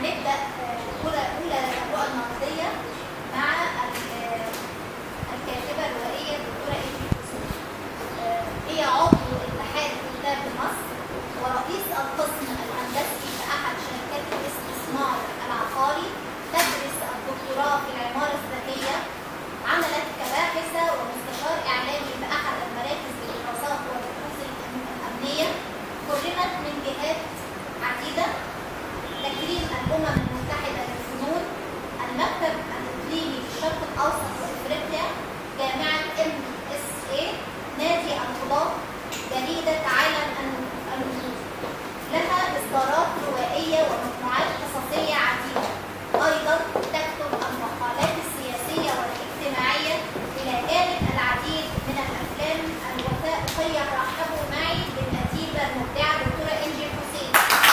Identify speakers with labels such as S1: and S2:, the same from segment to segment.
S1: هنبدا آه، اولى اولى الرؤى النقديه مع ال- آه، الكاتبه الروائيه الدكتوره ايمي حسين. آه، هي عضو اتحاد كتاب مصر ورئيس القسم الهندسي في احد شركات الاستثمار العقاري تدرس الدكتوراه في العماره الذكيه عملت كباحثه ومستشار اعلامي في احد المراكز للدراسات والبحوث الأم- الامنيه كرمت من جهات عديده تكريم الامم المتحده للفنون المكتب الاقليمي للشرق الاوسط وافريقيا جامعه ام اس اي نادي الطلاب جريده عالم النجوم لها اصدارات روائيه ومجموعات قصصيه عديده ايضا تكتب المقالات السياسيه والاجتماعيه الى جانب العديد من الافلام الوثائقيه رحبوا معي بالاديبه المبدعه دكتوره انجي حسين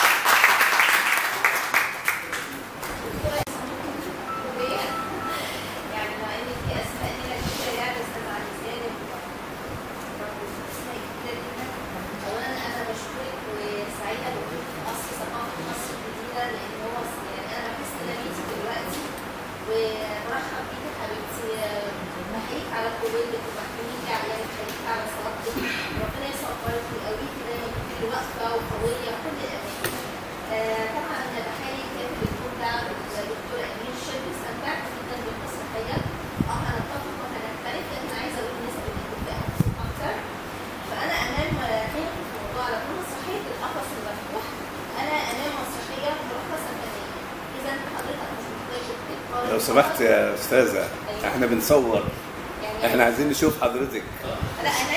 S2: يعني مع ان في اسماء كده كتير يعني استاذ علي سالم اولا انا بشكرك وسعيده بوجودك في قصر ثقافه مصر الجديده لان هو يعني انا بحس ان انا بيتي دلوقتي وبرحب بيك يا حبيبتي بحييك على قبولك وبحييك على يعني بحييك على صلاتك ربنا يصبرك ويقويك دايما كل واقفه وقويه كل الاماكن آه، طبعا انا بحيي كاتب المبدع الدكتور امين الشربي استمتعت جدا بالمسرحيه اه هنتفق وهنختلف لكن عايزه اقول نسبه الابداع اكتر فانا امام هنا في الموضوع على طول مسرحيه القفص المفتوح انا امام مسرحيه ملخصه فنيه اذا حضرتك مش محتاج تكتب
S3: لو سمحت يا استاذه احنا بنصور
S2: يعني
S3: احنا عايزين نشوف حضرتك
S2: لا انا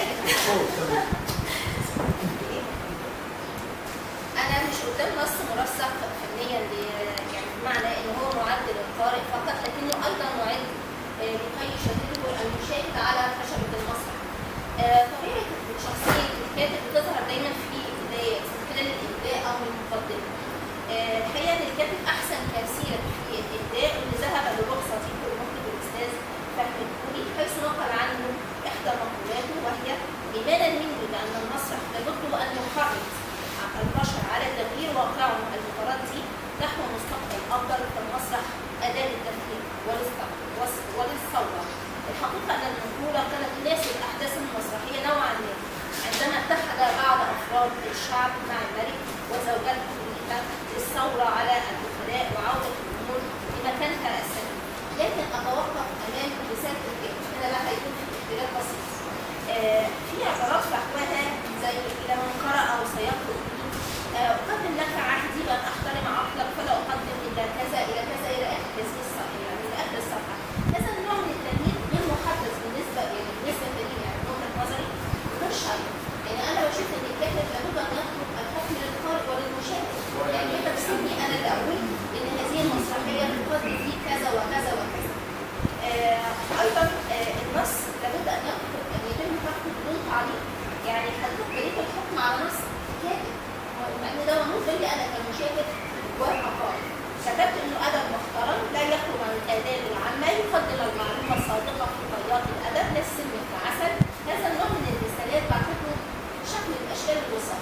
S2: انا مش قدام نص مرسخ فنيا ل- يعني بمعنى ان هو معد للقارئ فقط لكنه ايضا معد آه، لكي يشدده المشاهد على خشبه المسرح. آه، طبيعه شخصيه الكاتب بتظهر دايما في البدايه من خلال الابداع او المقدمه. آه، الحقيقه ان الكاتب احسن كثيرا في الابداع اللي ذهب لروح صديقه المخرج الاستاذ فهمي الكوري حيث نقل عنه احدى مقولاته وهي ايمانا مني بان المسرح لابد وان يحرض البشر على تغيير واقعهم المتردي نحو مستقبل افضل فالمسرح اداه للتفكير والاست- والس- وللثوره. الحقيقه ان المقوله كانت تناسب الاحداث المسرحيه نوعا ما عندما اتحد بعض افراد الشعب مع الملك وزوجته خليفه للثوره على الدخلاء وعوده الامور لمكانها السليم. لكن اتوقف امام رساله الكاتب هنا بقى هيكون في اختلاف بسيط. آه، في عبارات فحواها زي الى من قرأ وسيقرأ آه، أقدم لك عهدي بأن أحترم عقلك فلا أقدم إلا كذا إلى كذا إلى آخر هذه الصفحة يعني إلى آخر الصفحة هذا النوع من التمهيد غير محدث بالنسبة يعني بالنسبة لي يعني من وجهة نظري غير شرعي يعني أنا بشوف إن الكاتب لابد أن يترك الحكم للقارئ وللمشاهد يعني أنت بتسيبني أنا اللي أقول إن هذه المسرحية تقدم فيه كذا وكذا وكذا آه، ايضا آه، النص لابد ان يكتب ان يتم كتبه بدون تعليق يعني حضرتك بريت الحكم على نص كاتب مع ان ده منوط لي انا كمشاهد والعقاري كتبت انه ادب محترم لا يخرج عن الاداب العامه يقدم المعلومه الصادقه في طيات الادب لا السم كعسل هذا النوع من الرسالات بعتبره شكل من اشكال الوسط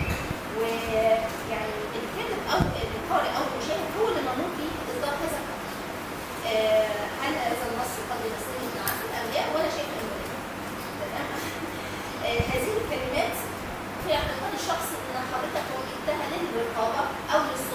S2: ويعني الكاتب او القارئ او المشاهد هو اللي منوط به اصدار هذا الحكم آه، هل هذا النص قد يمثل من عقل ام لا وانا شايفه انه لا تمام آه، هذه الكلمات في اعتقاد الشخص ان حضرتك وجدتها للرقابه او للسلطه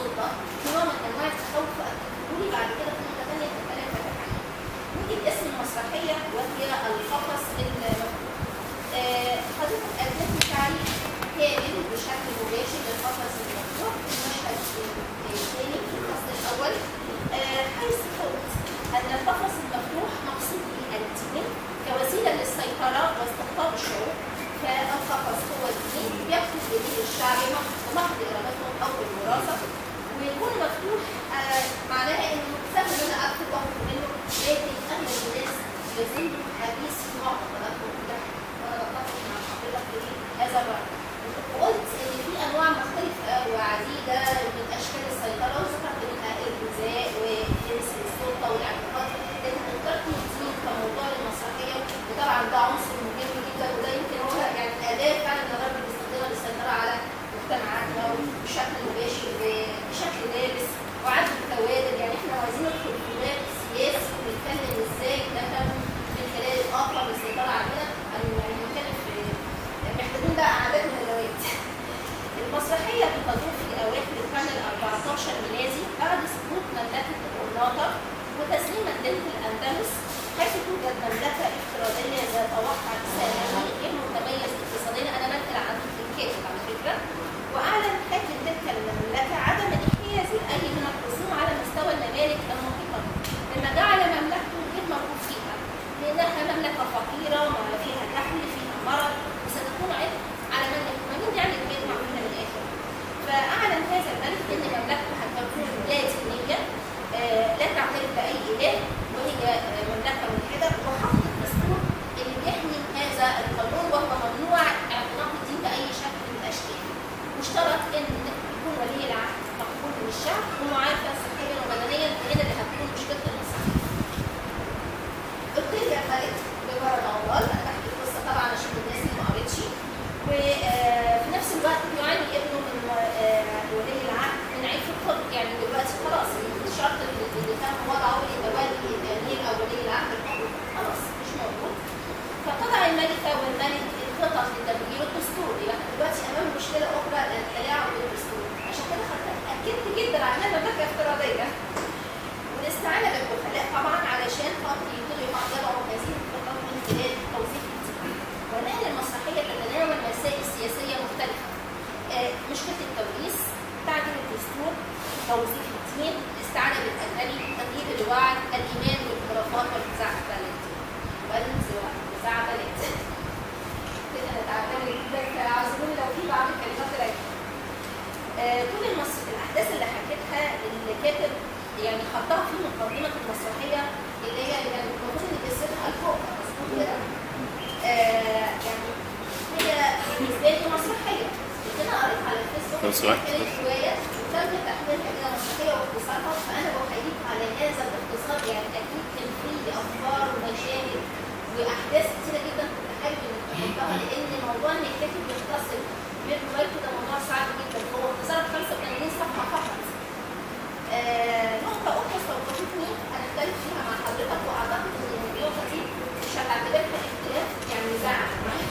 S2: ومعافى صحيا وبدنيا هنا اللي هتكون مشكله المصريين. قلت لي يا خالد بمرض عوال انا بحكي القصه طبعا عشان الناس اللي ما قريتش وفي نفس الوقت بيعاني ابنه من آه، ولي العهد من عيب في الخلق يعني دلوقتي خلاص الشرط اللي اللي كان وضعه لتولي الامير او ولي العهد الحكم خلاص مش موجود فقطع الملكه والملك الخطط لتغيير الدستور يبقى احنا دلوقتي امام مشكله اخرى التلاعب بالدستور عشان كده خدت- اكدت جدا على انها مملكه افتراضيه والاستعانه بالوكلاء طبعا علشان خاطر يقدروا يحققوا هذه الخطط من خلال توظيف الدستور والان المسرحيه تتناول مسائل سياسيه مختلفه آه، مشكله التوريث تعديل الدستور توظيف الدين الاستعانه بالاجنبي تغيير الوعد الايمان بالخرافات والمزعبلات والمزعبلات كده انا تعبانه جدا فاعذروني لو في بعض الكلمات راجعه آه، كل المصر الاحداث اللي حكيتها اللي كاتب يعني حطها في مقدمه المسرحيه اللي هي اللي كانت المفروض ان قصتها لفوق مظبوط كده آه، يعني هي بالنسبه لي مسرحيه لكن انا قريت على الفيسبوك
S3: لو سمحت.
S2: كانت روايه وتم تحويلها الى مسرحيه واختصارها فانا بحييك على هذا الاختصار يعني اكيد كان فيه افكار ومشاهد واحداث كتيره جدا كنت حابب انك تحطها لان موضوع ان الكاتب يختصر من روايته ده موضوع صعب جدا هو اختصار 85 صفحه فقط آه، نقطة أخرى استوقفتني أنا اختلف فيها مع حضرتك وأعتقد إن النقطة دي مش هتعتبرها اختلاف يعني زعل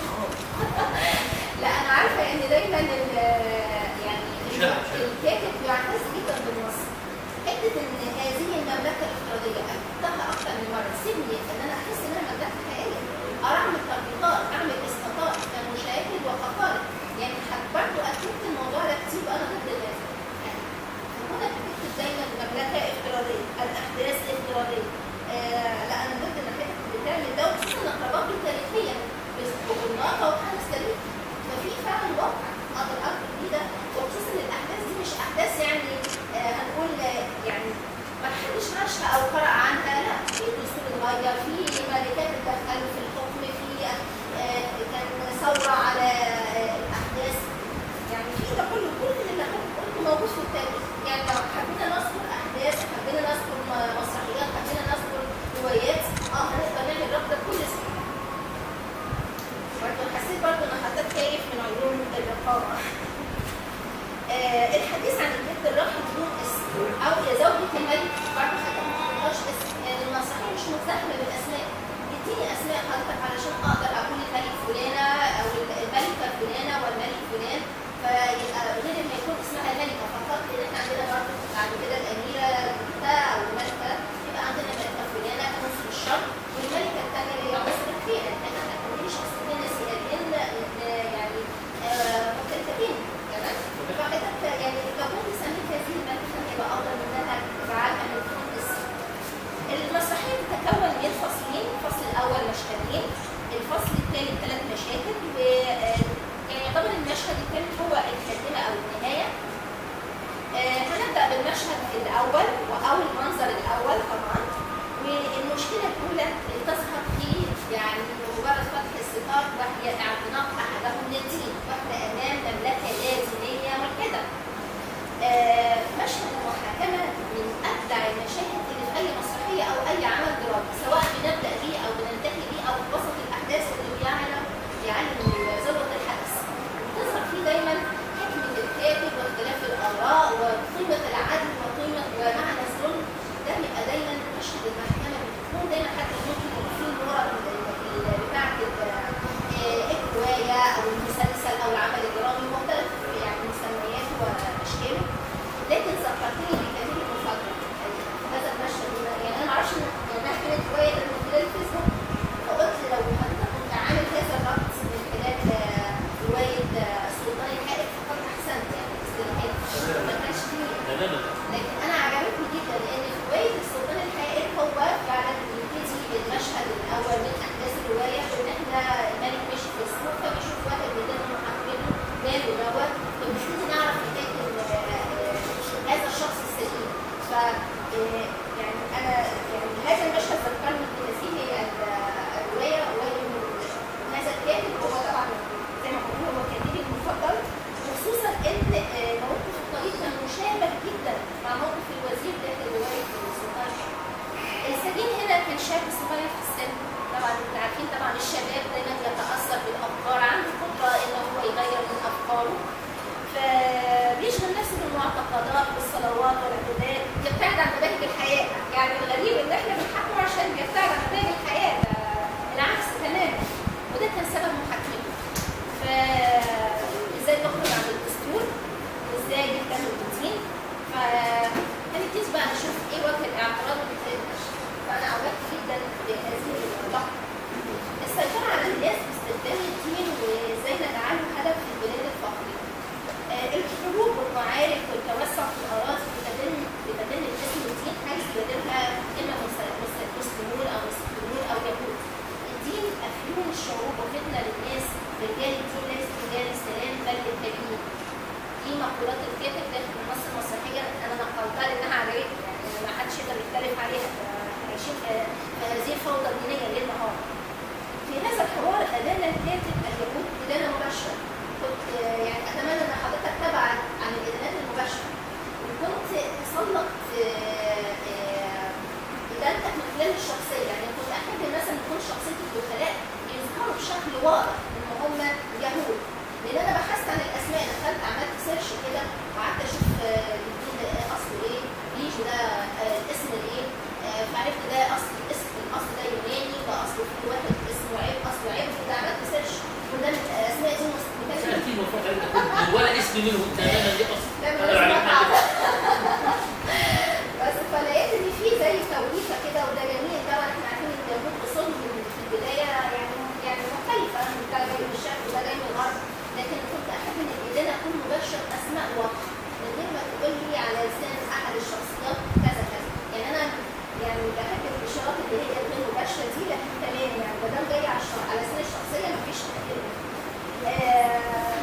S2: لا أنا عارفة إن دايما ال- يعني الكاتب بيعتز جدا بالنص حتة إن هذه المملكة الافتراضية أكدتها أكتر من مرة سيبني إن أنا أحس إنها مملكة حقيقية أعمل تطبيقات أعمل إسقاطات كمشاهد وكقارئ يعني حت- برضه أكدت الموضوع ده كتير وأنا ضد ذلك يعني هنا بتكتب دايما مملكه افتراضيه الاحداث افتراضيه آه لا انا ضد ان حضرتك بتعمل ده وخصوصا ان ارتباطه تاريخيا بالناقه وحدث تاريخي ففي فعلا واقع اقدر اكتب بيه ده وخصوصا ان الاحداث دي مش احداث يعني آه هنقول آه، يعني ما حدش عاشها او قرأ عنها لا في دستور اتغير في ملكات اتدخلوا في الحكم في آه كان ثوره على آه الاحداث يعني في ده كله كل اللي حضرتك قلته موجود في التاريخ يعني لو حبينا نذكر احداث حبينا نذكر م- مسرحيات حبينا نذكر روايات اه هنقدر نعمل ربط كل اسم برضه حسيت برضه ان حضرتك خايف من عيون الرقابه آه الحديث عن البنت الراحل بدون اسم او يا زوجة الملك برضه حضرتك ما حطيتهاش اسم يعني المسرحيه مش مزدحمه بالاسماء اديني اسماء حضرتك علشان اقدر اقول الملك فلانه او الملكه فلانه والملك فلان فيبقى غير ما يكون اسمها الملكه فقط لان احنا عندنا برضه بعد كده الاميره بنتها او الملكه يبقى عندنا ملكه فلانه مصر الشرق والملكه الثانيه اللي هي مصر الخير احنا ما نعملش اسمين سيادين يعني آه، مختلفين تمام فحضرتك يعني لو كنت سميت هذه الملكه هيبقى افضل من انها تجعلها من دون اسم المسرحية تتكون من فصلين، الفصل الأول مشهدين، الفصل الثاني ثلاث مشاهد و آه، يعني يعتبر المشهد الثالث هو الخاتمة أو النهاية. آه، هنبدأ بالمشهد الأول أو المنظر الأول طبعا والمشكلة الأولى اللي تظهر في يعني بمجرد فتح الستار وهي اعتناق أحدهم للدين وإحنا أمام مملكة لا دينية ملحدة. آه، مشهد المحاكمة من أبدع المشاهد اللي في أي مسرحية أو أي عمل درامي سواء بنبدأ بيه أو بننتهي بيه أو في وسط الأحداث اللي بيعلم يعلم ذروة الحدث. تظهر فيه دايما حكمة الكاتب واختلاف الآراء وقيمة العدل وقيمة ومعنى الظلم ده بيبقى دايما مشهد المحكمة بتكون دايما حتى ممكن يكون فيه الورق بتاعة الرواية أو المسلسل أو العمل الدرامي مختلف يعني مسمياته وأشكاله لكن ذكرتني بكثير المفاجأة هذا المشهد يعني أنا معرفش إن إنها كانت رواية ده من خلال الفيسبوك فقلت لو حضرتك كنت عامل هذا الربط من خلال آه، رواية آه، سلطان الحائط فقد أحسنت يعني اصطلاحات ما كانش فيه
S4: تماما
S2: لكن انا عجبتني جدا لان في روايه السلطان الحائر هو فعلا بيبتدي المشهد الاول من احداث الروايه بان احنا الملك ماشي في السوق فبيشوف واحد من ضمن محاكمينه ماله دوت فبنبتدي نعرف حكايه ال- آه، هذا الشخص السليم ف آه، يعني انا يعني هذا المشهد ذكرني بهذه ال- الروايه وإن هذا الكاتب هو طبعا زي ما بقول هو كاتبي المفضل وخصوصا ان آه، موقف الطريق كان مشابه جدا مع موقف آه، فعرفت ده اصل اسم الاصل ده يوناني ده اصل في واحد اسمه عيب اصله عيب وده عملت سيرش وده من الاسماء دي مستمره
S4: سألتي المفروض عليك ولا اسم منهم تماما دي اصلا
S2: لما
S4: قالوا عليك
S2: نسمع
S4: حاجة.
S2: بس فلقيت ان في زي توليفه كده وده جميل طبعا احنا عارفين ان اليهود اصولهم في البدايه يعني يعني مختلفه ده جاي من الشرق وده جاي من الغرب لكن كنت احب ان ايدينا اكون مباشر اسماء واضحه من غير ما تقول لي على لسان احد الشخصيات كذا كذا يعني انا يعني بحب الاشارات اللي هي غير مباشره دي لكن تمام يعني ما دام جاي على الشخ- على لسان الشخصيه مفيش مشكله آه،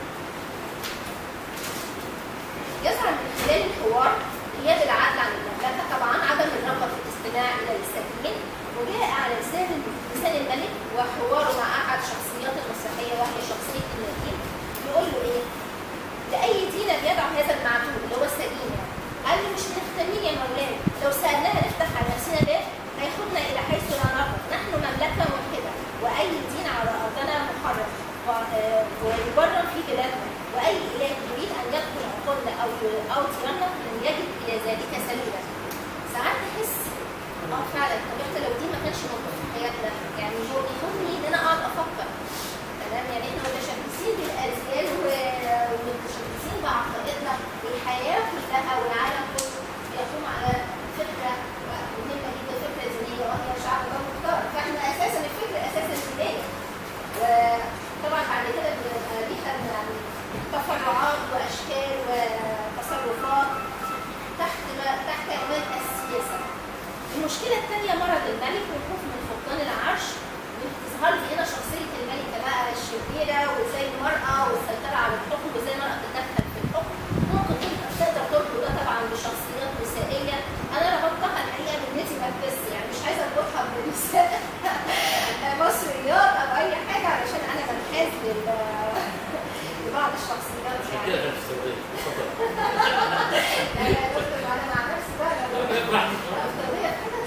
S2: يظهر من خلال الحوار غياب العدل عن المملكه طبعا عدم الرغبه في الاستماع الى الساكنين وجاء على لسان لسان الملك وحواره مع احد شخصيات المسرحيه وهي شخصيه النجيب يقول له ايه؟ لاي دين بيدعو هذا المعتوه اللي هو السجين يعني قال له مش مهتمين يا مولانا لو سالناها نفتح على نفسنا باب هياخدنا الى حيث لا نرغب نحن مملكه واحده واي دين على ارضنا محرم و- آه، ويبرم في بلادنا واي اله يريد ان يدخل عقولنا او او ديارنا لن يجد الى ذلك سبيلا ساعات تحس اه فعلا طب احنا لو دي ما كانش موجود في حياتنا يعني هو بيخوني ان انا اقعد افكر تمام يعني احنا متشبثين بالازيال و- ومتشبثين بعقائدنا والحياه كلها والعالم كله يقوم على فكره مهمه جدا فكره دينيه وهي الشعب ده مختار فاحنا اساسا الفكر اساسا دينيه وطبعا بعد كده بنبقى ليها يعني تفرعات واشكال وتصرفات تحت تحت عنوان السياسه. المشكله الثانيه مرض الملك والخوف من فقدان العرش وتظهر لي هنا شخصيه الملكه بقى الشريره وازاي المراه والسيطره على الحكم وازاي المراه بتتدخل في الحكم ممكن تقدر تقدر تربط ده طبعا بشخصيات نسائيه انا ربطتها الحقيقه بالنتي بس يعني مش عايزه اربطها بنساء مصريات او اي حاجه علشان انا بنحاز لل- لبعض الشخصيات
S4: عشان
S2: يعني
S4: كده كانت في السعودية اتفضل
S2: لا لا يا دكتور انا مع نفسي بقى لو
S4: براحتك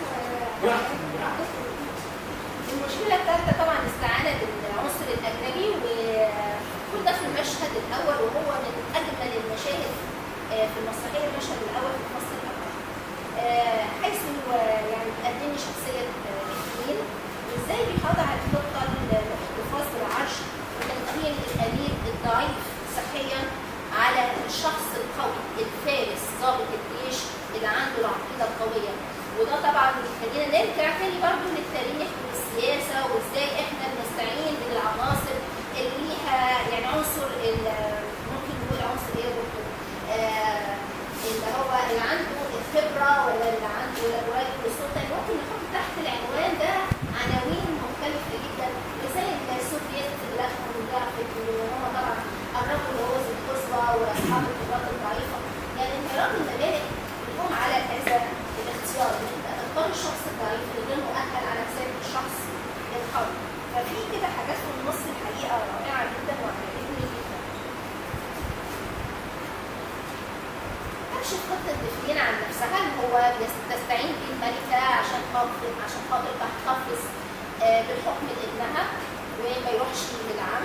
S2: المشكلة الثالثة طبعا استعانة بالعنصر الأجنبي وكل ده في المشهد الأول وهو من أجمل المشاهد آه، في المسرحية المشهد الأول في الفصل الأول آه، حيث آه، يعني بيقدم لي شخصية آه، الدين وإزاي بيخضع الخطة للاحتفاظ بالعرش وتمثيل الأمير الضعيف صحيا على الشخص القوي الفارس ضابط الجيش اللي عنده العقيدة القوية وده طبعا بيخلينا نرجع تاني برضه للتاريخ والسياسة وازاي احنا بنستعين بالعناصر اللي ليها يعني عنصر ال- ممكن نقول عنصر ايه يا دكتور؟ آه، اللي هو اللي عنده الخبرة ولا اللي عنده الرواية والسلطة ممكن نحط تحت العنوان ده عناوين مختلفة جدا زي السوفييت في بلادهم والجرافيك اللي هم طبعا قربوا لوز القصوى واصحاب القدرات الضعيفة يعني انحراف الممالك بيقوم على هذا الاختيار ان انت تختار الشخص الضعيف اللي غير مؤهل على حساب الشخص القوي ففي كده حاجات في النص الحقيقه رائعه جدا وعجبتني جدا تكشف خطه الدفلين عن نفسها هل هو بيس- تستعين بالملكه عشان خاطر عشان خاطر تحتفظ آه، بالحكم لابنها وما يروحش للعم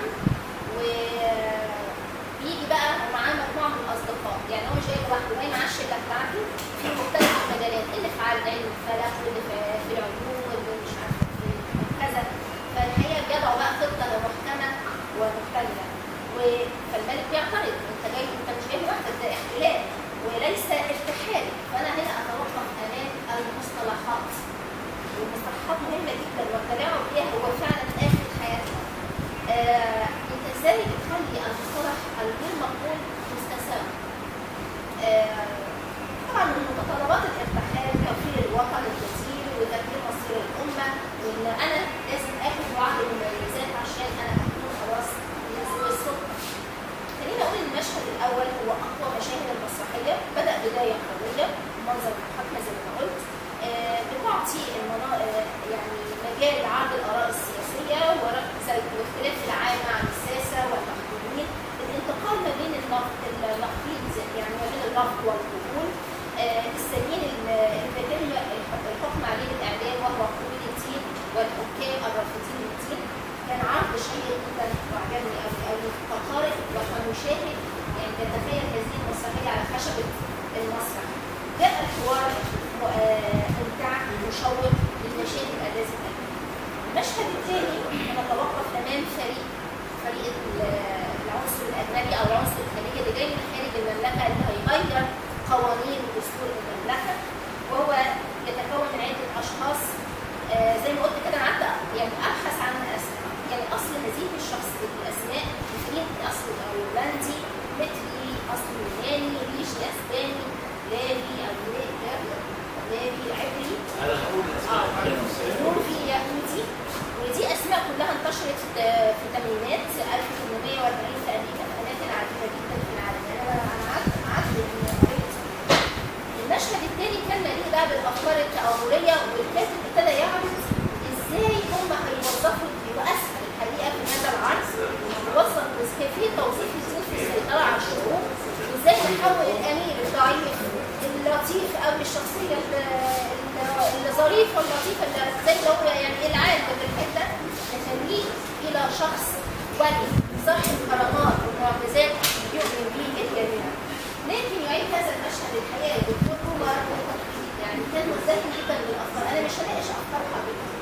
S2: وبيجي بقى معاه مجموعه من الاصدقاء يعني هو مش جاي لوحده جاي معاه الشله بتاعته في مختلف المجالات اللي في علم الفلك واللي في في العلوم واللي مش عارفه في كذا فالحقيقه بيضعوا بقى خطه محكمه ومكتمله و- فالملك بيعترض انت جاي انت مش جاي لوحدك ده احتلال وليس ارتحال فانا هنا اتوقف امام المصطلحات والمصطلحات مهمه جدا والتلاعب بيها هو فعلا اخر حياتنا آه، انت ازاي بتخلي المصطلح الغير مقبول مستساغ آه، طبعا من متطلبات الارتحال توفير الوطن الكثير وتغيير مصير الامه وان انا لازم اخد بعض المميزات عشان انا اكون خلاص من ذوي السلطه خليني اقول المشهد الاول هو اقوى مشاهد المسرحيه بدا بدايه قويه منظر المحاكمه زي ما قلت آه، بتعطي المنا... آه، يعني مجال لعرض الاراء السياسيه وركز واختلاف العام عن الساسه والمحكومين الانتقال ما بين النقد النقيض يعني ما بين النقد والقبول آه، السبيل اللي بيتم الح- الحكم عليه بالاعدام وهو قبول الدين والحكام الرافضين للدين كان عرض شيق جدا وعجبني قوي قوي كقارئ وكمشاهد يعني بتخيل هذه المسرحيه على خشبه المسرح جاء الحوار آه، ممتع امام فريق فريق ال- العنصر الاجنبي او العنصر الخارجي اللي جاي من خارج المملكه اللي هيغير قوانين ودستور المملكه وهو يتكون من عده اشخاص آه، زي ما قلت كده انا قعدت يعني ابحث عن أس- يعني اصل هذه الشخص الاسماء فريد اصل هولندي متري اصل يوناني ريشي اسباني لافي او لافي لافي عبري
S4: انا هقول الاسماء الحالية.
S2: روفي يهودي ودي اسماء كلها انتشرت آه، في الثمانينات 1840 في امريكا في اماكن عديده جدا في العالم يعني انا انا قعدت قعدت قريت المشهد الثاني كان مليء بقى بالافكار التامريه والكاتب ابتدى يعرض ازاي هم هيوظفوا واسهل الحقيقه في هذا العرض وصل كيفيه توظيف الدين في السيطره على الشعوب وازاي نحول الامير الضعيف اللطيف او الشخصيه ال- ال- الظريفه اللطيفه اللي زي اللي هو يعني العالم في الحته نخليه الى شخص ولي صاحب كرامات ومعجزات يؤمن به الجميع لكن يعيد هذا المشهد الحقيقه الدكتور عمر يعني كان مزدحم جدا بالافكار انا مش هناقش افكار حضرتك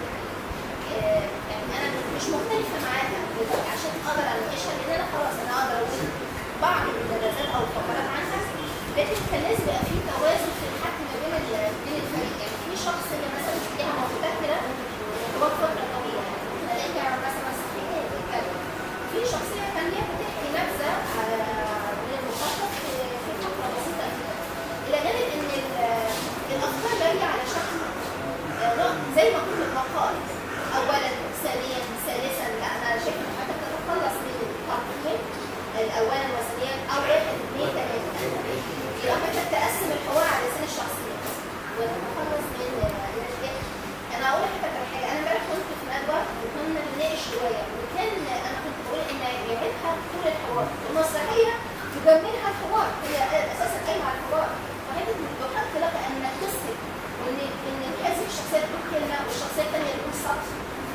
S2: آه، يعني انا مش مختلفه معاها عشان اقدر اناقشها لان انا خلاص انا اقدر اقول بعض المدرسات او الفقرات عنها لكن كان لازم يبقى في توازن في الحكم ما بين ال- بين الفريق يعني في شخص هي مثلا تلاقيها مبتكره وتقعد فتره طويله تلاقيها مثلا صحيح بتتكلم في شخصيه ثانيه بتحكي نبذه آه، من المخطط في في فتره بسيطه جدا الى جانب ان ال- الافكار جايه على شكل آه، زي ما قلت المقال اولا ثانيا ثالثا لا انا شايفه إن حضرتك تتخلص من التقييم الاولا وثانيا او واحد اثنين ثلاثه يبقى حضرتك تقسم الحوار على لسان الشخصيات وتتخلص من من الاشياء انا اقول لحضرتك على حاجه انا امبارح كنت في ندوه وكنا بنناقش روايه وكان انا كنت بقول ان يعيبها طول الحوار المسرحيه تجملها الحوار هي اساسا قايمه على الحوار فحته بحط لك انك تسكت وان ان هذه الشخصيه تقول كلمه والشخصيه الثانيه تقول سطر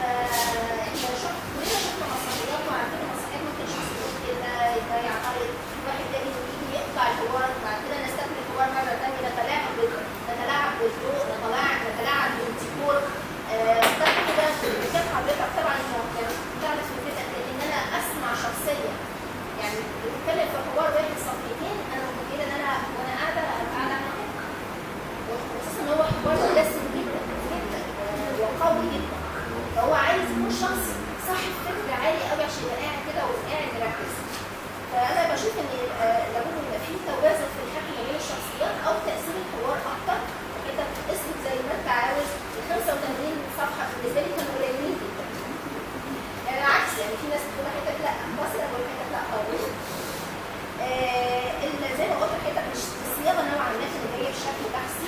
S2: فاحنا شفنا كلنا شفنا مسرحيات وعارفين المسرحيات ممكن شخص يقول كلمه يبقى يعترض واحد تاني يجي يقطع الحوار وبعد كده نستكمل الحوار مره ثانيه نتلاعب بال- نتلاعب بالضوء نتلاعب نتلاعب بالديكور آه، بعد كده كان حضرتك طبعا تعرف فكرتك ان انا اسمع شخصيه يعني بتتكلم في حوار واحد صفحتين انا متخيله ان انا وانا قاعده ابقى قاعده على كده وخصوصا ان هو حوار دسم جدا جدا آه، وقوي جدا فهو عايز يكون شخص صاحب فكر عالي قوي عشان يبقى قاعد كده وقاعد مركز فانا بشوف ان آه، لابد يبقى في توازن في الحكي ما بين الشخصيات او تقسيم الحوار اكتر انت اسمك زي ما انت عاوز ال 85 صفحه بالنسبه لي كانوا قليلين جدا يعني العكس يعني في ناس بتقول حتت لا بصر اقول حتت لا خالص آه، ال- زي ما قلت لحضرتك مش الصياغه نوعا ما كانت جايه بشكل بحثي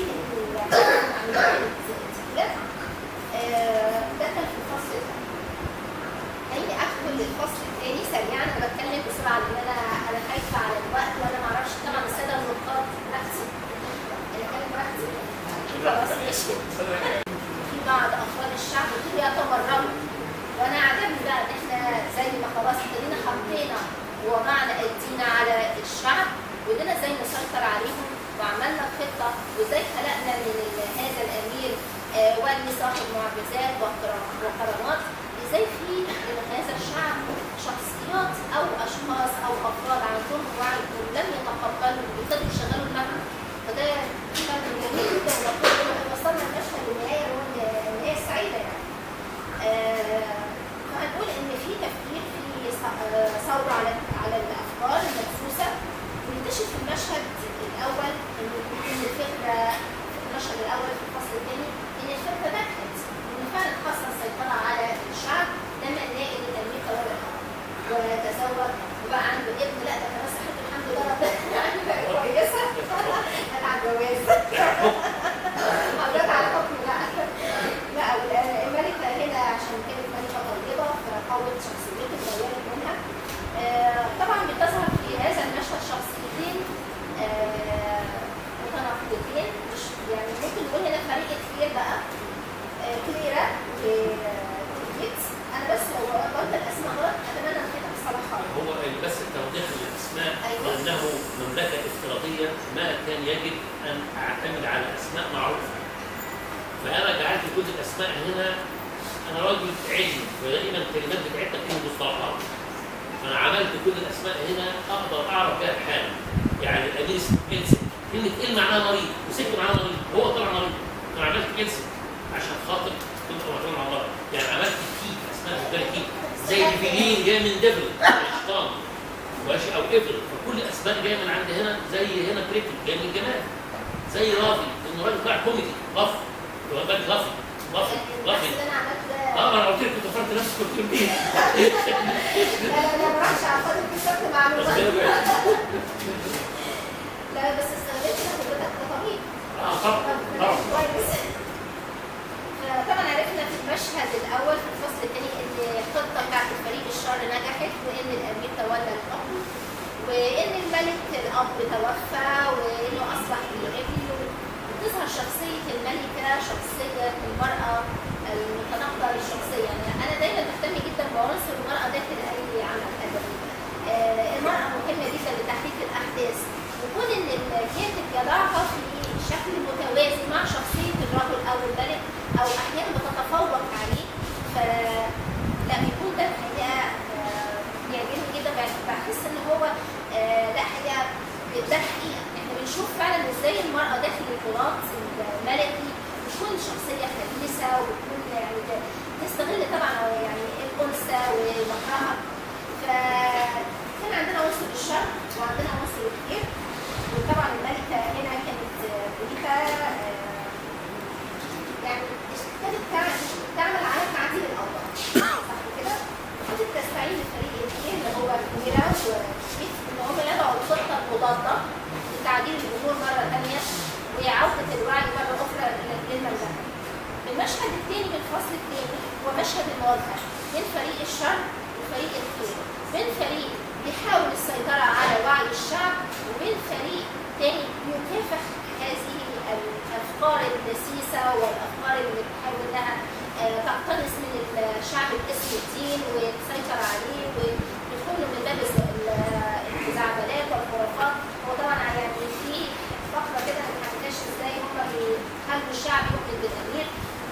S2: لان التسجيلات آه، ده كان في الفصل الثاني خليني ادخل للفصل الثاني سريعا انا بتكلم بسرعه لان انا انا خايفه على الوقت وانا ما اعرفش طبعا الساده النقاد براحتي انا كلام براحتي خلاص ماشي في بعض افراد الشعب ابتدوا يتمردوا وانا عجبني بقى ان احنا زي ما خلاص ابتدينا حطينا وضعنا ايدينا على الشعب وقدرنا ازاي نسيطر عليهم وعملنا خطه وازاي خلقنا من ال- هذا الامير آه، ولي صاحب معجزات وكرام- وكرامات ازاي في من هذا الشعب شخصيات او اشخاص او افراد عندهم وعي ولم يتقبلوا وابتدوا يشغلوا دماغهم فده كان جميل جدا وقلنا وصلنا المشهد للنهايه اللي هو النهايه السعيده يعني. آه، فهنقول ان في تفكير في ث- آه، ثوره على على الافكار المدسوسه ونكتشف في المشهد الاول ان إن الفكره في المشهد الاول في الفصل الثاني ان الفكره نجحت ان فعلا حصل سيطره على الشعب لما نلاقي ان الامير توافق وتزوج وبقى عنده ابن لا ده كمان صحته الحمد لله ربنا يعني بقت كويسه انا على الجواز حضرتك على حكم لا لا وال- الملكة هنا عشان كانت ملكة طيبة فقوت شخصيته اتغيرت منها آه، طبعا بتظهر في هذا المشهد شخصيتين آه، متناقضتين مش يعني ممكن نقول هنا فريق كتير بقى آه، كليرا وتيكيت انا بس لو قلت الاسماء غلط اتمنى ان كده تصلحها لي.
S4: هو بس التوضيح للاسماء
S2: أيوة.
S4: انه مملكه افتراضيه ما كان يجب ان اعتمد على اسماء معروفه فانا جعلت كل الاسماء هنا انا راجل علمي ودائما الكلمات بتاعتنا فيها مصطلحات انا عملت كل الاسماء هنا اقدر اعرف بها الحاله يعني الامير اسمه إلسن كلمه ال معناها مريض وست معناها مريض هو طلع مريض انا عملت إلسن عشان خاطر تبقى معتمد على الله يعني عملت كي اسماء بالك كي زي الفيلين جايه من ديفل الشيطان ماشي او ابل فكل اسماء جايه من عند هنا زي هنا بريكل جاي من الجمال زي رافي انه راجل بتاع كوميدي لف هو بالك لفي لفي لفي
S2: اللي انا عملت ده
S4: اه انا قلت لك كفرت نفسك كنت مين
S2: لا لا لا ما راحش على خاطر كسبت
S4: بس
S2: معلومات
S4: كده بقى.
S2: لا بس استغلت خبرتك كطبيب
S4: اه طبعا طبعا
S2: كويس طبعا عرفنا في المشهد الاول في الفصل الثاني ان الخطه بتاعت الفريق الشر نجحت وان الامير تولى الحكم وان الملك الاب توفى وانه اصبح بيغني وتظهر شخصيه الملكه شخصيه المراه المتناقضه للشخصيه يعني انا دايما بهتم جدا بعنصر المراه داخل اي عمل ادبي آه، المراه مهمه جدا لتحقيق الاحداث وكون ان الكاتب يضعها في شكل متوازي مع شخصيه الرجل او الملك او احيانا بتتفوق عليه ف لا بيكون ده الحقيقه آه، بيعجبني جدا بح- بحس ان هو آه، لا حقيقه ده حقيقه احنا بنشوف فعلا ازاي المراه داخل التراث الملكي بتكون شخصيه خبيثه وبتكون يعني تستغل طبعا يعني الانثى ومكرها فكان عندنا عنصر الشر وعندنا عنصر الخير وطبعا الملكه هنا كانت آه، بوليكا آه، يعني ابتدت تعمل تعمل على تعديل الاوضاع صح كده؟ ابتدت تستعين بفريق الخير اللي هو كويرا وشيت ان هم يضعوا الخطه المضاده لتعديل الامور مره ثانيه وعوده الوعي مره اخرى للمملكه. المشهد الثاني من الفصل الثاني هو مشهد المواجهه بين فريق الشر وفريق الخير بين فريق بيحاول السيطرة على وعي الشعب وبين فريق تاني يكافح هذه الأفكار الدسيسة والأفكار اللي بتحاول إنها آه، تقتنص من الشعب الاسم الدين وتسيطر عليه وتدخله من باب الز- ال- الخزعبلات والخرافات هو طبعا يعني في فقرة كده ما حكيناش ازاي هم بيخلوا الشعب يؤمن بالأمير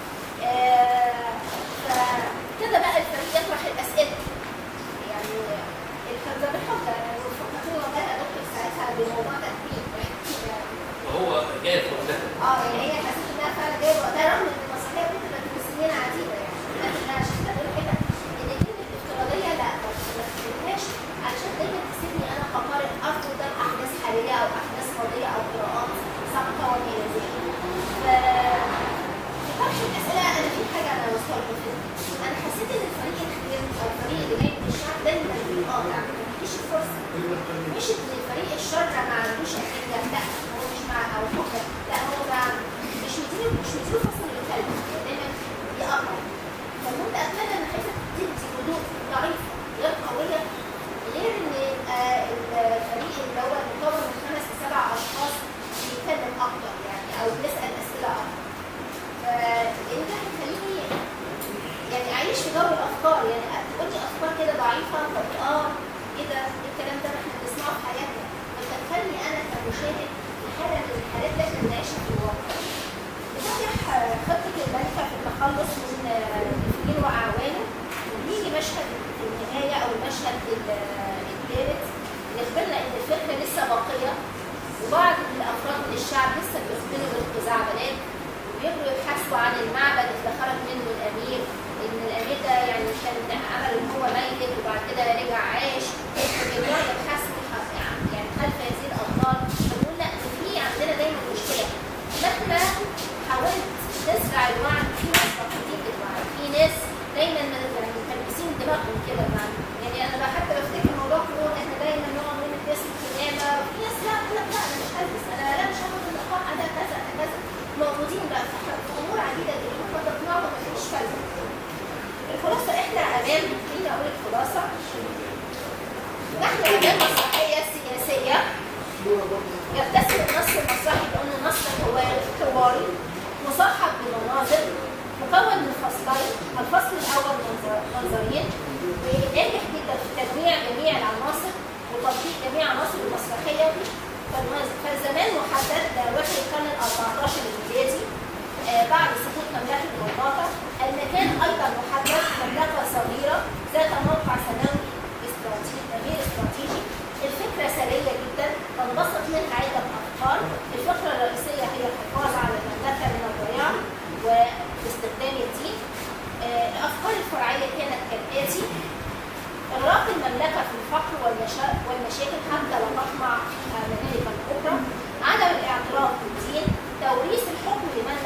S2: آه، فابتدى بقى الفريق يطرح الأسئلة يعني كان ده بالحب يعني فكرتني والله يا دكتور ساعتها بموضوع تأثير
S4: وهو جاي في وقتها
S2: اه يعني هي حسيت انها فعلا جايه وقتها رغم ان المسرحيه ممكن تبقى بسنين عديده يعني لكن انا عشان كده بقول كده ان كلمه افتراضيه لا ما تستخدمهاش علشان دايما تسيبني انا كقارئ ارفض قدام احداث حاليه او احداث ماضيه او قراءات سابقه وما الى ذلك. ف في طرح الاسئله انا في حاجه انا وصلت فيها انا حسيت ان الفريق الخير او الفريق اللي جاي من الشعب دايما بيقاطع مفيش فرصه مش ان فريق الشر ما عندوش ادله لا هو مش مع او حكم لا هو مع مش مديله مش مديله فرصه للكلام دايما يقرب فكنت اتمنى ان حضرتك تدي ردود ضعيفه غير قويه غير ان آه، الفريق اللي هو مكون من خمس لسبع اشخاص بيتكلم اكتر يعني او بيسال اسئله اكتر فان ده هيخليني يعني اعيش في جو الافكار يعني تقول لي افكار كده ضعيفه طب اه ايه ده ايه الكلام ده ما احنا بنسمعه في حياتنا فتدخلني انا كمشاهد في حاله من الحالات اللي احنا بنعيشها في الواقع بتنجح خطه الملكه في التخلص من الفلين واعوانه وبيجي مشهد في النهايه او المشهد ال- الثالث يخبرنا ان الفكره لسه باقيه وبعض الافراد من الشعب لسه بيخبروا بالخزعبلات وبيجروا يبحثوا عن المعبد اللي خرج منه الامير ان الامير ده يعني كان عمل ان هو ميت وبعد كده رجع عاش وبيجروا يبحثوا ح- يعني خلف هذه الاخبار فبنقول لا إن في عندنا دايما مشكله مهما حاولت تزرع الوعي في ناس رافضين للوعي في ناس دايما من- يعني ملبسين دماغهم كده مع يعني انا بقى حتى بفتكر موضوع كورونا احنا دايما نقعد نقول الناس الكمامه في ناس لا لا لا انا مش هلبس انا لا مش هاخد اللقاح ده كذا كذا موجودين بقى في في امور عديده جدا هم تقنعهم مفيش فايده الخلاصه احنا امام خليني اقول الخلاصه نحن امام مسرحيه سياسيه يتسم النص المسرحي بانه نص حواري حواري مصاحب بمناظر مكون من فصلين الفصل الاول منظر- منظرين وناجح جدا في تجميع جميع العناصر وتطبيق جميع عناصر المسرحيه فالمز- فالزمان محدد لوحي القرن ال 14 الميلادي آه، بعد سقوط مملكه غرناطه المكان ايضا محدد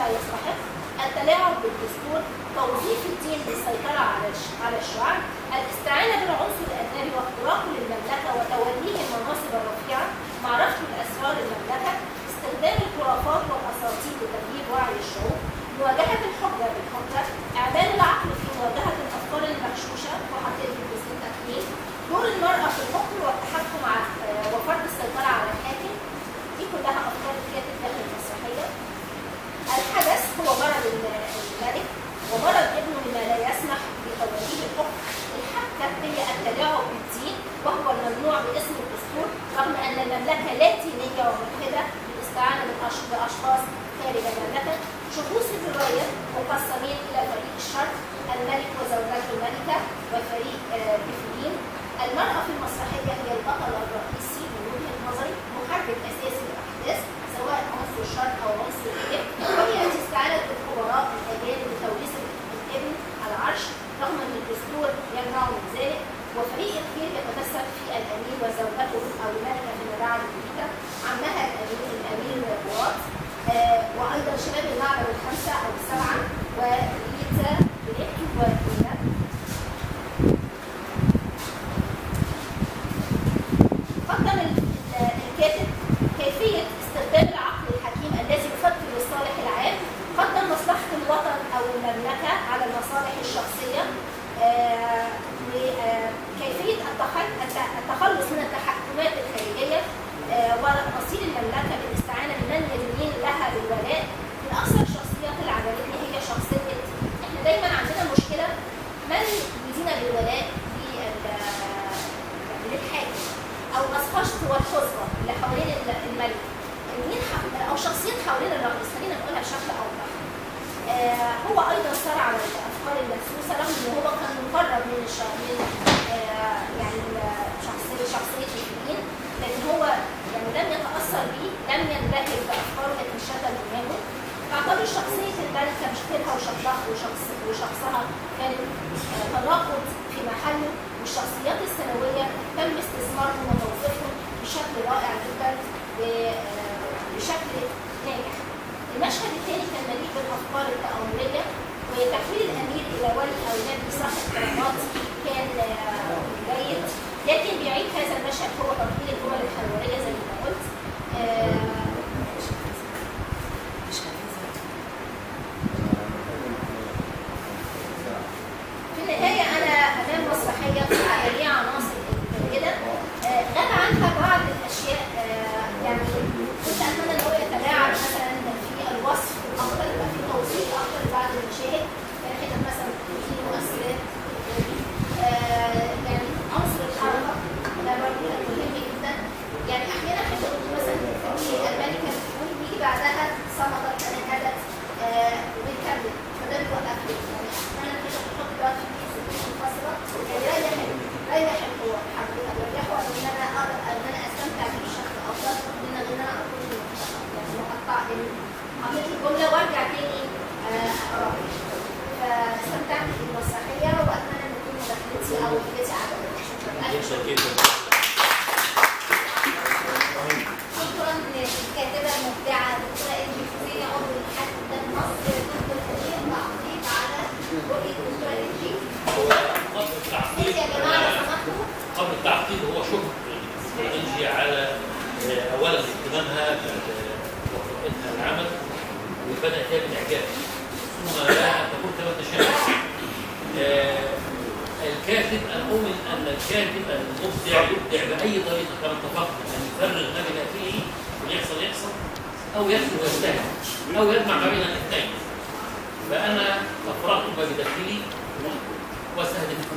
S2: يستحق التلاعب بالدستور توظيف الدين للسيطرة على الش- على الشعب الاستعانة بالعنصر الأجنبي واختراقه للمملكة وتوليه المناصب الرفيعة معرفة بأسرار المملكة استخدام الخرافات والأساطير لتغيير وعي الشعوب مواجهة الحجة بالحجة إعمال العقل في مواجهة الأفكار المغشوشة وحطيت الجزء التكوين دور المرأة في الحكم والتحكم على آه، وفرض السيطرة على الحاكم دي كلها أفكار كاتب داخل المسرحية الحدث هو مرض الم- الملك ومرض ابنه بما لا يسمح بتوليه الحكم الحبكة هي التلاعب بالدين وهو الممنوع باسم الدستور رغم أن المملكة لا دينية وملحدة بالاستعانة بالأش- بأشخاص خارج المملكة شخوص الرواية مقسمين إلى فريق الشر الملك وزوجته الملكة وفريق آه، بفلين المرأة في المسرحية هي البطل الرئيسي من وجهة نظري محرك أساسي للأحداث سواء عنصر الشر أو عنصر الإبن وهي التي استعانت بالخبراء الأجانب لتوريث الابن على العرش رغم أن الدستور يمنعه من ذلك وفريق الخير يتمثل في الأمير وزوجته أو الملكة فيما بعد أمريكا عمها الأمير الأمير بوات آه، وأيضا شباب المعبر الخمسة أو السبعة وليتا بنيتو ودينا قدم ال- ال- الكاتب كيفية استخدام العقل الحكيم الذي يفكر للصالح العام قدم مصلحة الوطن أو المملكة على المصالح الشخصية آه، وكيفية التخ- الت- التخلص من التحكمات الخارجية آه، وتصير المملكة بالاستعانة بمن يدين لها بالولاء من أكثر الشخصيات اللي عجبتني هي شخصية احنا دايما عندنا مشكلة من يدين بالولاء لل- للحاكم او الاسقشط والحزبه اللي حوالين ال- الملك مين ح- او شخصيات حوالين الرئيس خلينا نقولها بشكل اوضح آه هو ايضا صار على الافكار المدسوسه رغم ان هو كان مقرب من الش... من آه يعني شخصيه شخصيه الدين لكن هو يعني لم يتاثر بيه لم ينبهر بافكاره لكن شغل دماغه تعتبر شخصية الملكة مشكلها وشخصها وشخص وشخصها كان آه، تناقض في محله والشخصيات الثانوية تم استثمارهم وتوظيفهم بشكل رائع جدا و- آه، بشكل ناجح. المشهد الثاني كان مليء بالأفكار التآمرية وتحويل الأمير إلى ولي أو نبي صاحب كرامات كان آه، جيد لكن بيعيد هذا المشهد هو تطوير الجمل الحوارية زي ما قلت آه، في النهاية أنا أمام مسرحية فيها جميع عناصر جيدة آه، غاب عنها بعض الأشياء آه، يعني كنت أتمنى إن هو يتلاعب مثلا في الوصف أكتر يبقى في توصيف أكتر لبعض المشاهد يعني حتة مثلا في مؤثرات آه، يعني عنصر الحركة ده برضه كان مهم جدا يعني أحيانا حتى كنت مثلا في الملكة بتقول يجي بعدها صمتت تنهدت آه، وبيكمل فده بيوقفني يعني أحيانا كده بحط بقى في سكوت منفصلة يعني ريح ريح الحوار حبيت أريحه إن أنا أقدر إن أنا أستمتع بيه بشكل أفضل من إن أنا أكون يعني مقطع حطيت الجملة وأرجع تاني آه، أقراها فاستمتعت بالمسرحية وأتمنى إن تكون مداخلتي أو فكرتي عجبتك شكرا
S4: جدا
S1: شكرا للكاتبة المبدعة دكتورة إنجي فوزية عضو الاتحاد قدام مصر دكتور كبير تعقيب على رؤية دكتورة إنجي
S4: هو قبل التعقيد
S1: يا جماعة لو سمحتوا
S4: قبل التعقيد هو شكر انجي على آه، اولا اهتمامها بقراءتها العمل وبدات هي بالاعجاب ثم لا تكون كما تشاء آه، الكاتب انا اؤمن ان الكاتب المبدع يبدع باي طريقه كما اتفقنا ان يفرغ ما بداخله ويحصل يحصل او يحصل ويجتهد او يجمع ما بين الاثنين فانا افرغت ما بداخلي واستهدفت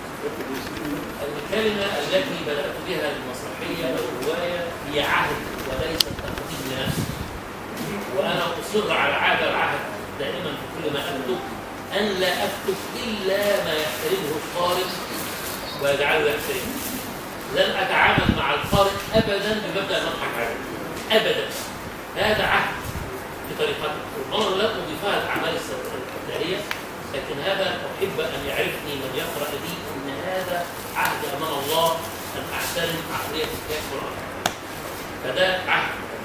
S4: الكلمة التي بدأت بها المسرحية أو الرواية هي عهد وليست تقديم لنفسي وأنا أصر على هذا العهد دائما في كل ما أكتب أن لا أكتب إلا ما يحترمه القارئ ويجعله يحترمه لن أتعامل مع القارئ أبدا بمبدأ نضحك عليه أبدا هذا عهد بطريقته والمرة لا أضيفها الأعمال التالية لكن هذا أحب أن يعرفني من يقرأ لي أن هذا عهد أمام الله أن أحترم عقلية الكاتب والأرض فده عهد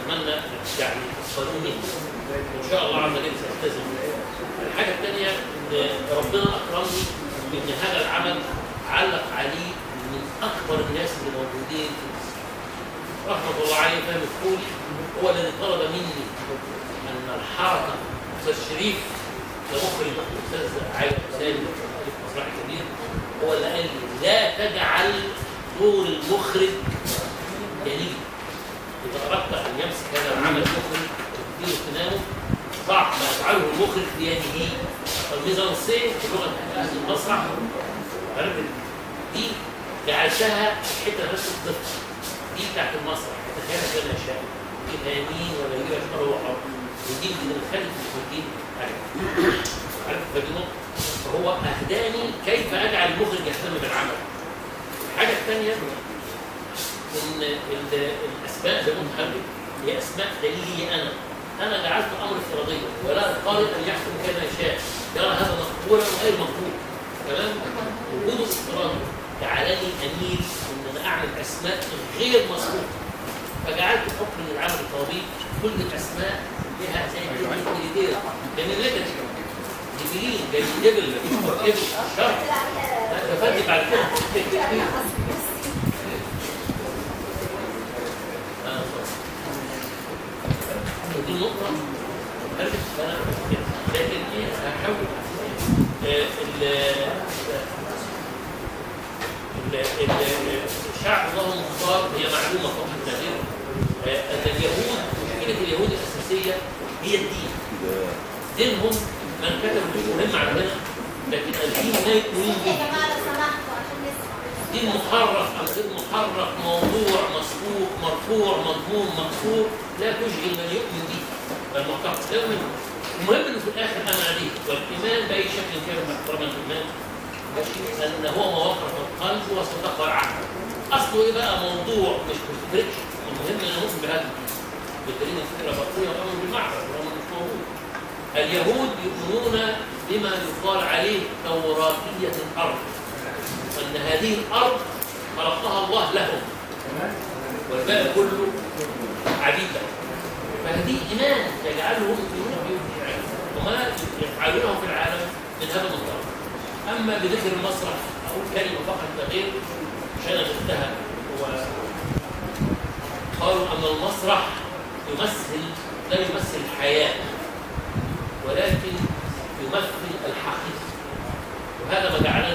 S4: اتمنى يعني تصلوا مني وان شاء الله عز وجل سالتزم الحاجه الثانيه ان ربنا اكرمني بان هذا العمل علق عليه من اكبر الناس اللي موجودين في مصر رحمه الله عليه فهم الكولي هو الذي طلب مني ان الحركه استاذ شريف كمخرج الاستاذ علي حسين في مسرح كبير هو اللي قال لي لا تجعل دور المخرج جليل اذا اردت ان يمسك هذا العمل المخرج وتدير اهتمامه ضع ما يفعله المخرج بيده الميزانسيه في لغه اهل المسرح عرفت دي جعلتها حته بس الطفل دي بتاعت المسرح تخيل كده اشياء يجيبها يمين ولا يجيبها شمال هو حر ودي من الخلف والدين عارف عارف فدي نقطه فهو اهداني كيف اجعل المخرج يهتم بالعمل الحاجه الثانيه ان ال- الاسماء لمتحرك هي اسماء دليلي انا انا جعلت امر افتراضيا ولا القارئ ان يحكم كما يشاء يرى هذا مقبولا وغير مقبول تمام وجود افتراضي جعلني اميل ان انا اعمل اسماء غير مسبوقه فجعلت بحكم ان العمل الطبيب كل الاسماء لها زي كلمه كليتير جميل لك جبريل جاي جبل ابل شرح تفدي بعد كده آه، خلاص. دي نقطة ألف سنة لكن إيه هحاول آه، ال ال- ال- الشعب الله المختار هي معلومة فقط لا غير آه، أن اليهود مشكلة اليهود الأساسية هي الدين دينهم من كتب مش مهم عندنا لكن الدين لا يؤمن
S1: يا
S4: به
S1: جماعه لو سمحتوا عشان نسمع
S4: دين محرف أم غير محرف موضوع مسبوق مرفوع مضمون مقصور لا تشغل من يؤمن به بل معتقد لا يؤمن به. المهم انه في الاخر انا عليه والايمان باي شكل كان محترما الايمان ماشي ان هو مواقع في القلب وصدق العقل اصله ايه بقى موضوع مش بتفرقش المهم ان نؤمن بهذا بالدليل الفكره مقبوله والامر بالمعبد والامر مش موجود اليهود يؤمنون بما يقال عليه توراتيه الارض وان هذه الارض خلقها الله لهم والباقي كله عبيد له فهذه ايمان يجعلهم يؤمنون به وما يفعلونه في العالم من هذا المنطلق اما بذكر المسرح اقول كلمه فقط لا غير عشان غبتها هو قالوا ان المسرح يمثل لا يمثل الحياه ولكن يمثل الحقيقه وهذا ما جعلنا